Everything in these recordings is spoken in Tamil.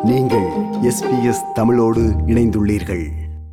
நீங்கள் எஸ்பிஎஸ் தமிழோடு இணைந்துள்ளீர்கள்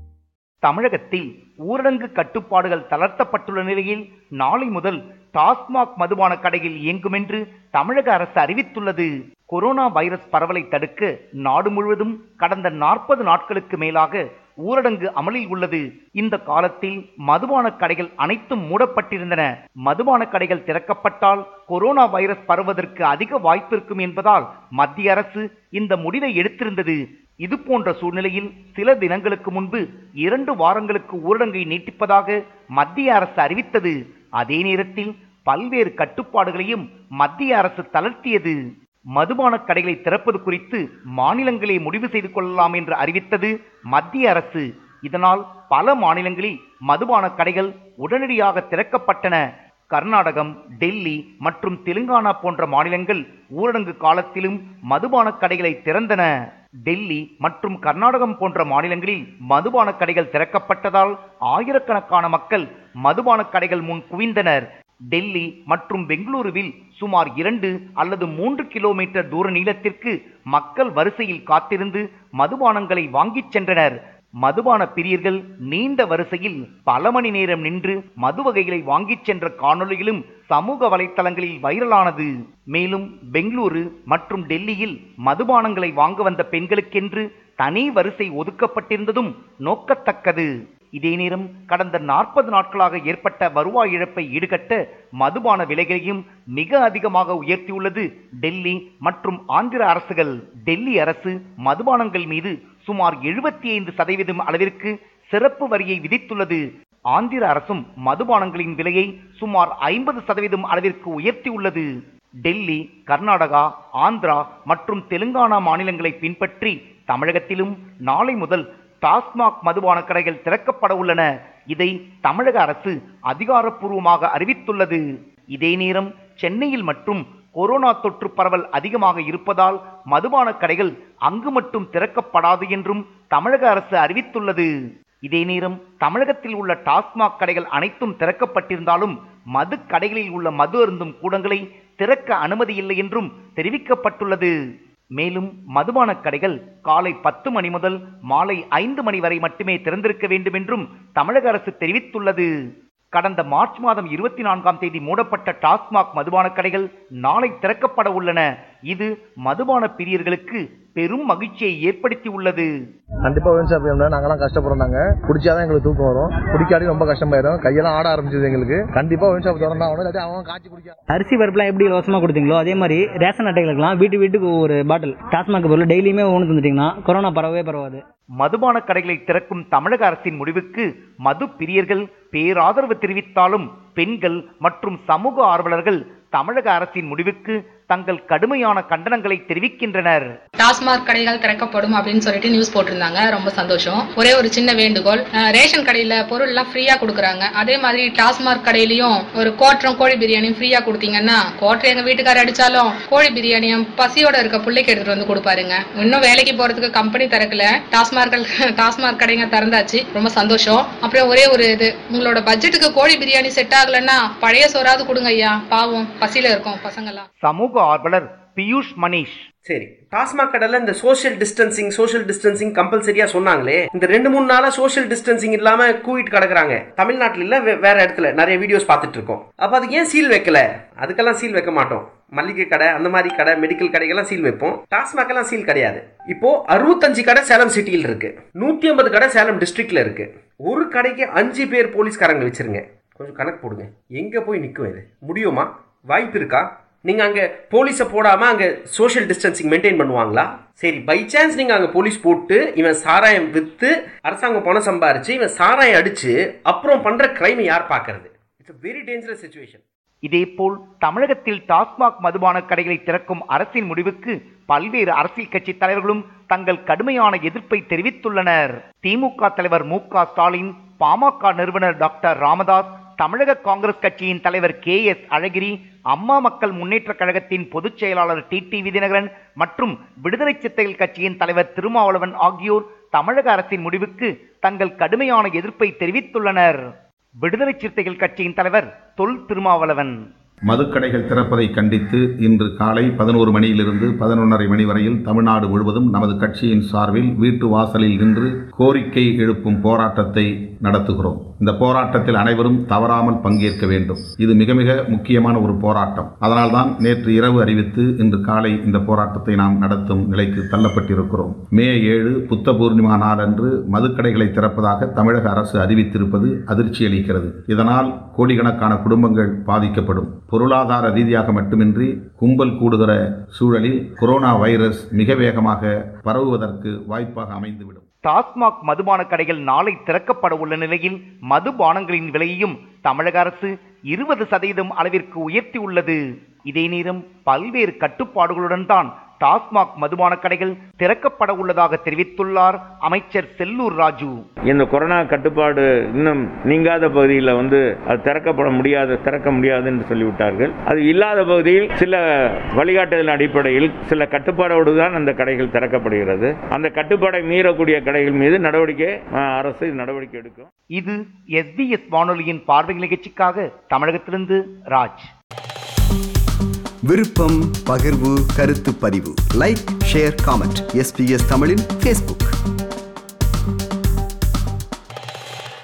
தமிழகத்தில் ஊரடங்கு கட்டுப்பாடுகள் தளர்த்தப்பட்டுள்ள நிலையில் நாளை முதல் டாஸ்மாக் மதுபான கடையில் இயங்கும் என்று தமிழக அரசு அறிவித்துள்ளது கொரோனா வைரஸ் பரவலை தடுக்க நாடு முழுவதும் கடந்த நாற்பது நாட்களுக்கு மேலாக ஊரடங்கு அமலில் உள்ளது இந்த காலத்தில் மதுபான கடைகள் அனைத்தும் மூடப்பட்டிருந்தன மதுபான கடைகள் திறக்கப்பட்டால் கொரோனா வைரஸ் பரவுவதற்கு அதிக வாய்ப்பு இருக்கும் என்பதால் மத்திய அரசு இந்த முடிவை எடுத்திருந்தது இது போன்ற சூழ்நிலையில் சில தினங்களுக்கு முன்பு இரண்டு வாரங்களுக்கு ஊரடங்கை நீட்டிப்பதாக மத்திய அரசு அறிவித்தது அதே நேரத்தில் பல்வேறு கட்டுப்பாடுகளையும் மத்திய அரசு தளர்த்தியது மதுபான கடைகளை திறப்பது குறித்து மாநிலங்களே முடிவு செய்து கொள்ளலாம் என்று அறிவித்தது மத்திய அரசு இதனால் பல மாநிலங்களில் மதுபான கடைகள் உடனடியாக திறக்கப்பட்டன கர்நாடகம் டெல்லி மற்றும் தெலுங்கானா போன்ற மாநிலங்கள் ஊரடங்கு காலத்திலும் மதுபான கடைகளை திறந்தன டெல்லி மற்றும் கர்நாடகம் போன்ற மாநிலங்களில் மதுபான கடைகள் திறக்கப்பட்டதால் ஆயிரக்கணக்கான மக்கள் மதுபான கடைகள் முன் குவிந்தனர் டெல்லி மற்றும் பெங்களூருவில் சுமார் இரண்டு அல்லது மூன்று கிலோமீட்டர் தூர நீளத்திற்கு மக்கள் வரிசையில் காத்திருந்து மதுபானங்களை வாங்கிச் சென்றனர் மதுபான பிரியர்கள் நீண்ட வரிசையில் பல மணி நேரம் நின்று மது வகைகளை வாங்கிச் சென்ற காணொளிகளும் சமூக வலைத்தளங்களில் வைரலானது மேலும் பெங்களூரு மற்றும் டெல்லியில் மதுபானங்களை வாங்க வந்த பெண்களுக்கென்று தனி வரிசை ஒதுக்கப்பட்டிருந்ததும் நோக்கத்தக்கது இதே நேரம் கடந்த நாற்பது நாட்களாக ஏற்பட்ட வருவாய் இழப்பை ஈடுகட்ட மதுபான விலைகளையும் மிக அதிகமாக உயர்த்தியுள்ளது டெல்லி மற்றும் ஆந்திர அரசுகள் டெல்லி அரசு மதுபானங்கள் மீது சுமார் எழுபத்தி ஐந்து சதவீதம் அளவிற்கு சிறப்பு வரியை விதித்துள்ளது ஆந்திர அரசும் மதுபானங்களின் விலையை சுமார் ஐம்பது சதவீதம் அளவிற்கு உயர்த்தியுள்ளது டெல்லி கர்நாடகா ஆந்திரா மற்றும் தெலுங்கானா மாநிலங்களை பின்பற்றி தமிழகத்திலும் நாளை முதல் டாஸ்மாக் மதுபான கடைகள் திறக்கப்பட உள்ளன இதை தமிழக அரசு அதிகாரப்பூர்வமாக அறிவித்துள்ளது இதே நேரம் சென்னையில் மற்றும் கொரோனா தொற்று பரவல் அதிகமாக இருப்பதால் மதுபான கடைகள் அங்கு மட்டும் திறக்கப்படாது என்றும் தமிழக அரசு அறிவித்துள்ளது இதே நேரம் தமிழகத்தில் உள்ள டாஸ்மாக் கடைகள் அனைத்தும் திறக்கப்பட்டிருந்தாலும் மது கடைகளில் உள்ள மது அருந்தும் கூடங்களை திறக்க அனுமதி இல்லை என்றும் தெரிவிக்கப்பட்டுள்ளது மேலும் மதுபான கடைகள் காலை பத்து மணி முதல் மாலை ஐந்து மணி வரை மட்டுமே திறந்திருக்க வேண்டும் என்றும் தமிழக அரசு தெரிவித்துள்ளது கடந்த மார்ச் மாதம் இருபத்தி நான்காம் தேதி மூடப்பட்ட டாஸ்மாக் மதுபான கடைகள் நாளை திறக்கப்பட உள்ளன இது மதுபான பிரியர்களுக்கு பெரும் மகிழ்ச்சியை ஏற்படுத்தி உள்ளது கண்டிப்பாக ஒயின் ஷாப் வேணும்னா நாங்களாம் கஷ்டப்படுறோம் நாங்கள் குடிச்சாதான் எங்களுக்கு தூக்கம் வரும் குடிக்காடி ரொம்ப கஷ்டமாயிரும் கையெல்லாம் ஆட ஆரம்பிச்சது எங்களுக்கு கண்டிப்பாக ஒயின் ஷாப் திறந்தா அவனும் இல்லாட்டி அவன் காய்ச்சி குடிக்க அரிசி பருப்புலாம் எப்படி இலவசமாக கொடுத்தீங்களோ அதே மாதிரி ரேஷன் அட்டைகளுக்கெல்லாம் வீட்டு வீட்டுக்கு ஒரு பாட்டில் டாஸ்மாக் பொருள் டெய்லியுமே ஒன்று தந்துட்டீங்கன்னா கொரோனா பரவவே பரவாது மதுபான கடைகளை திறக்கும் தமிழக அரசின் முடிவுக்கு மது பிரியர்கள் பேராதரவு தெரிவித்தாலும் பெண்கள் மற்றும் சமூக ஆர்வலர்கள் தமிழக அரசின் முடிவுக்கு தங்கள் கடுமையான கண்டனங்களை தெரிவிக்கின்றனர் டாஸ்மாக் கடைகள் திறக்கப்படும் அப்படின்னு சொல்லிட்டு நியூஸ் போட்டிருந்தாங்க ரொம்ப சந்தோஷம் ஒரே ஒரு சின்ன வேண்டுகோள் அஹ், ரேஷன் கடையில பொருள் எல்லாம் ஃப்ரீயா கொடுக்குறாங்க அதே மாதிரி டாஸ்மாக் கடையிலயும் ஒரு கோட்டரும் கோழி பிரியாணியும் ஃப்ரீயா கொடுத்தீங்கன்னா கோட்டர் எங்க வீட்டுக்காரர் அடிச்சாலும் கோழி பிரியாணியும் பசியோட இருக்க பிள்ளைக்கு எடுத்துட்டு வந்து கொடுப்பாருங்க இன்னும் வேலைக்கு போறதுக்கு கம்பெனி திறக்கல டாஸ்மாக் டாஸ்மாக் கடைங்க திறந்தாச்சு ரொம்ப சந்தோஷம் அப்புறம் ஒரே ஒரு இது உங்களோட பட்ஜெட்டுக்கு கோழி பிரியாணி செட் ஆகலைன்னா பழைய சோறாவது கொடுங்க ஐயா பாவம் பசியில இருக்கோம் பசங்கெல்லாம் சமூக ஆர்வலர் பியூஷ் மணிஷ் சரி டாஸ்மாக் கடையில் இந்த சோஷியல் டிஸ்டன்சிங் சோஷியல் டிஸ்டன்சிங் கம்பல்சரியா சொன்னாங்களே இந்த ரெண்டு மூணு நாளா சோஷியல் டிஸ்டன்சிங் இல்லாம கூவிட்டு கிடக்குறாங்க தமிழ்நாட்டில் இல்ல வே- வேற இடத்துல நிறைய வீடியோஸ் பார்த்துட்டு இருக்கோம் அப்ப அதுக்கு ஏன் சீல் வைக்கல அதுக்கெல்லாம் சீல் வைக்க மாட்டோம் மளிகை கடை அந்த மாதிரி கடை மெடிக்கல் கடைக்கெல்லாம் சீல் வைப்போம் டாஸ்மாக் எல்லாம் சீல் கிடையாது இப்போ அறுபத்தஞ்சு கடை சேலம் சிட்டியில் இருக்கு நூத்தி ஐம்பது கடை சேலம் டிஸ்ட்ரிக்ட்ல இருக்கு ஒரு கடைக்கு அஞ்சு பேர் போலீஸ்காரங்க வச்சிருங்க கொஞ்சம் கணக்கு போடுங்க எங்க போய் நிற்கும் இது முடியுமா வாய்ப்பு இருக்கா நீங்க அங்க போலீஸை போடாம அங்க சோஷியல் டிஸ்டன்சிங் மெயின்டைன் பண்ணுவாங்களா சரி பை சான்ஸ் நீங்க அங்க போலீஸ் போட்டு இவன் சாராயம் வித்து அரசாங்கம் பணம் சம்பாரிச்சு இவன் சாராயம் அடிச்சு அப்புறம் பண்ற கிரைமை யார் பார்க்கறது இட்ஸ் வெரி டேஞ்சரஸ் சுச்சுவேஷன் இதேபோல் தமிழகத்தில் டாஸ்மாக் மதுபான கடைகளை திறக்கும் அரசின் முடிவுக்கு பல்வேறு அரசியல் கட்சி தலைவர்களும் தங்கள் கடுமையான எதிர்ப்பை தெரிவித்துள்ளனர் திமுக தலைவர் மு க ஸ்டாலின் பாமக நிறுவனர் டாக்டர் ராமதாஸ் தமிழக காங்கிரஸ் கட்சியின் தலைவர் கே எஸ் அழகிரி அம்மா மக்கள் முன்னேற்றக் கழகத்தின் பொதுச் செயலாளர் டி டி விதிநகரன் மற்றும் விடுதலை சிறுத்தைகள் கட்சியின் தலைவர் திருமாவளவன் ஆகியோர் தமிழக அரசின் முடிவுக்கு தங்கள் கடுமையான எதிர்ப்பை தெரிவித்துள்ளனர் விடுதலை சிறுத்தைகள் கட்சியின் தலைவர் தொல் திருமாவளவன் மதுக்கடைகள் திறப்பதை கண்டித்து இன்று காலை பதினோரு மணியிலிருந்து பதினொன்றரை மணி வரையில் தமிழ்நாடு முழுவதும் நமது கட்சியின் சார்பில் வீட்டு வாசலில் நின்று கோரிக்கை எழுப்பும் போராட்டத்தை நடத்துகிறோம் இந்த போராட்டத்தில் அனைவரும் தவறாமல் பங்கேற்க வேண்டும் இது மிக மிக முக்கியமான ஒரு போராட்டம் அதனால்தான் நேற்று இரவு அறிவித்து இன்று காலை இந்த போராட்டத்தை நாம் நடத்தும் நிலைக்கு தள்ளப்பட்டிருக்கிறோம் மே ஏழு புத்த பூர்ணிமா நாளன்று மதுக்கடைகளை திறப்பதாக தமிழக அரசு அறிவித்திருப்பது அதிர்ச்சி அளிக்கிறது இதனால் கோடிக்கணக்கான குடும்பங்கள் பாதிக்கப்படும் பொருளாதார ரீதியாக மட்டுமின்றி கும்பல் கூடுகிற சூழலில் கொரோனா வைரஸ் மிக வேகமாக பரவுவதற்கு வாய்ப்பாக அமைந்துவிடும் டாஸ்மாக் மதுபான கடைகள் நாளை திறக்கப்பட உள்ள நிலையில் மதுபானங்களின் விலையையும் தமிழக அரசு இருபது சதவீதம் அளவிற்கு உயர்த்தியுள்ளது இதே நேரம் பல்வேறு கட்டுப்பாடுகளுடன் தான் டாஸ்மாக் மதுபான கடைகள் திறக்கப்பட உள்ளதாக தெரிவித்துள்ளார் அமைச்சர் செல்லூர் ராஜு இந்த கொரோனா கட்டுப்பாடு இன்னும் நீங்காத பகுதியில் வந்து அது திறக்கப்பட முடியாது திறக்க முடியாது என்று சொல்லிவிட்டார்கள் அது இல்லாத பகுதியில் சில வழிகாட்டுதல் அடிப்படையில் சில கட்டுப்பாடோடு தான் அந்த கடைகள் திறக்கப்படுகிறது அந்த கட்டுப்பாடை மீறக்கூடிய கடைகள் மீது நடவடிக்கை அஹ், அரசு நடவடிக்கை எடுக்கும் இது எஸ்பிஎஸ் வானொலியின் பார்வை நிகழ்ச்சிக்காக தமிழகத்திலிருந்து ராஜ் விருப்பம் பகிர்வு கருத்து பதிவு லைக் ஷேர் காமெண்ட் எஸ்பிஎஸ் தமிழின் ஃபேஸ்புக்